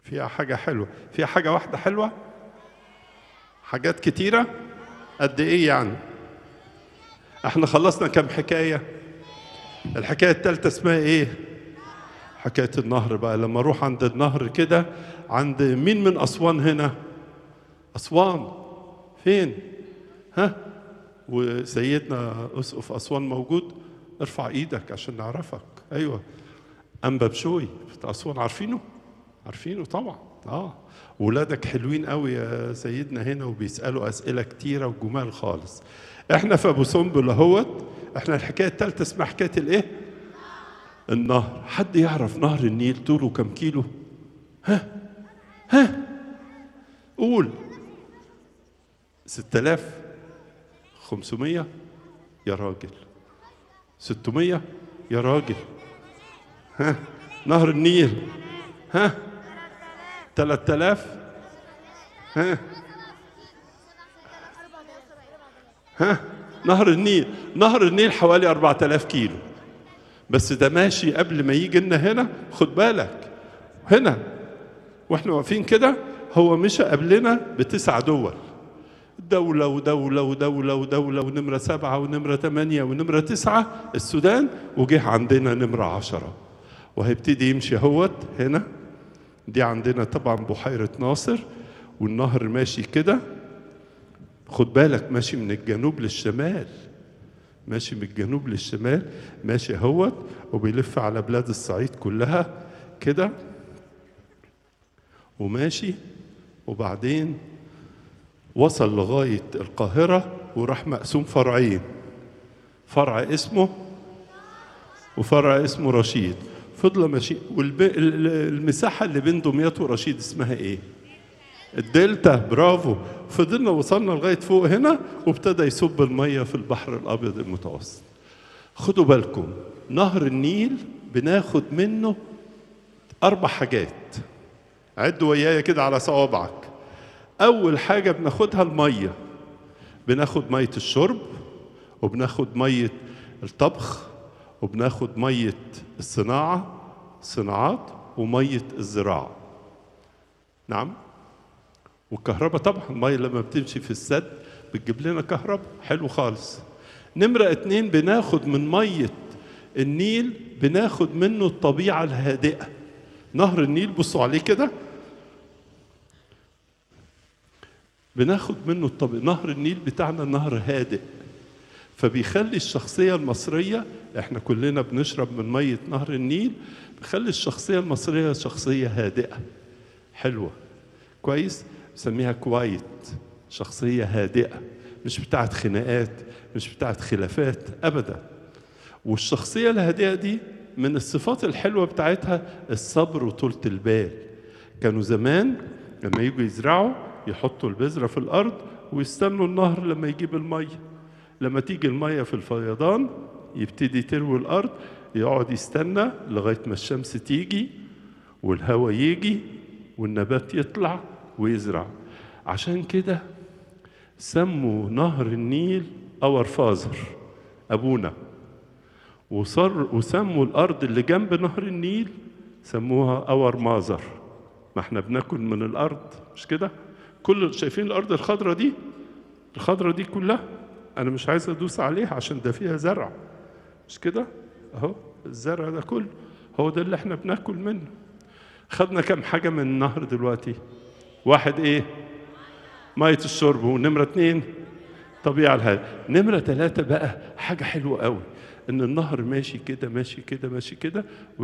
فيها حاجة حلوة فيها حاجة واحدة حلوة حاجات كتيرة قد إيه يعني احنا خلصنا كم حكاية الحكاية التالتة اسمها إيه حكاية النهر بقى لما أروح عند النهر كده عند مين من أسوان هنا أسوان فين ها وسيدنا أسقف أسوان موجود ارفع ايدك عشان نعرفك ايوه انبا بشوي بتاع اسوان عارفينه عارفينه طبعا اه ولادك حلوين قوي يا سيدنا هنا وبيسالوا اسئله كتيره وجمال خالص احنا في ابو سنبل اهوت احنا الحكايه الثالثه اسمها حكايه الايه النهر حد يعرف نهر النيل طوله كم كيلو ها ها قول 6500 يا راجل 600 يا راجل ها نهر النيل ها 3000 ها ها نهر النيل نهر النيل حوالي 4000 كيلو بس ده ماشي قبل ما يجي لنا هنا خد بالك هنا واحنا واقفين كده هو مشى قبلنا بتسع دول دولة ودولة ودولة ودولة ونمرة سبعة ونمرة ثمانية ونمرة تسعة السودان وجه عندنا نمرة عشرة وهيبتدي يمشي اهوت هنا دي عندنا طبعا بحيرة ناصر والنهر ماشي كده خد بالك ماشي من الجنوب للشمال ماشي من الجنوب للشمال ماشي اهوت وبيلف على بلاد الصعيد كلها كده وماشي وبعدين وصل لغاية القاهرة وراح مقسوم فرعين فرع اسمه وفرع اسمه رشيد فضل ماشي والمساحة اللي بين دمياط ورشيد اسمها ايه؟ الدلتا برافو فضلنا وصلنا لغاية فوق هنا وابتدى يصب المية في البحر الأبيض المتوسط خدوا بالكم نهر النيل بناخد منه أربع حاجات عدوا ويايا كده على صوابعك أول حاجة بناخدها المية بناخد مية الشرب وبناخد مية الطبخ وبناخد مية الصناعة صناعات ومية الزراعة نعم والكهرباء طبعا المية لما بتمشي في السد بتجيب لنا كهرباء حلو خالص نمرة اتنين بناخد من مية النيل بناخد منه الطبيعة الهادئة نهر النيل بصوا عليه كده بناخد منه الطبيعة نهر النيل بتاعنا نهر هادئ فبيخلي الشخصية المصرية احنا كلنا بنشرب من مية نهر النيل بيخلي الشخصية المصرية شخصية هادئة حلوة كويس بسميها كوايت شخصية هادئة مش بتاعت خناقات مش بتاعت خلافات أبدا والشخصية الهادئة دي من الصفات الحلوة بتاعتها الصبر وطولة البال كانوا زمان لما يجوا يزرعوا يحطوا البذرة في الأرض ويستنوا النهر لما يجيب المية لما تيجي المية في الفيضان يبتدي تروي الأرض يقعد يستنى لغاية ما الشمس تيجي والهواء يجي والنبات يطلع ويزرع عشان كده سموا نهر النيل اور فازر أبونا وصر وسموا الأرض اللي جنب نهر النيل سموها اور مازر ما احنا بناكل من الأرض مش كده كل شايفين الأرض الخضراء دي الخضراء دي كلها أنا مش عايز أدوس عليها عشان ده فيها زرع مش كده أهو الزرع ده كله هو ده اللي احنا بناكل منه خدنا كم حاجة من النهر دلوقتي واحد ايه مية الشرب ونمرة اتنين طبيعة الهادئة نمرة ثلاثة بقى حاجة حلوة قوي ان النهر ماشي كده ماشي كده ماشي كده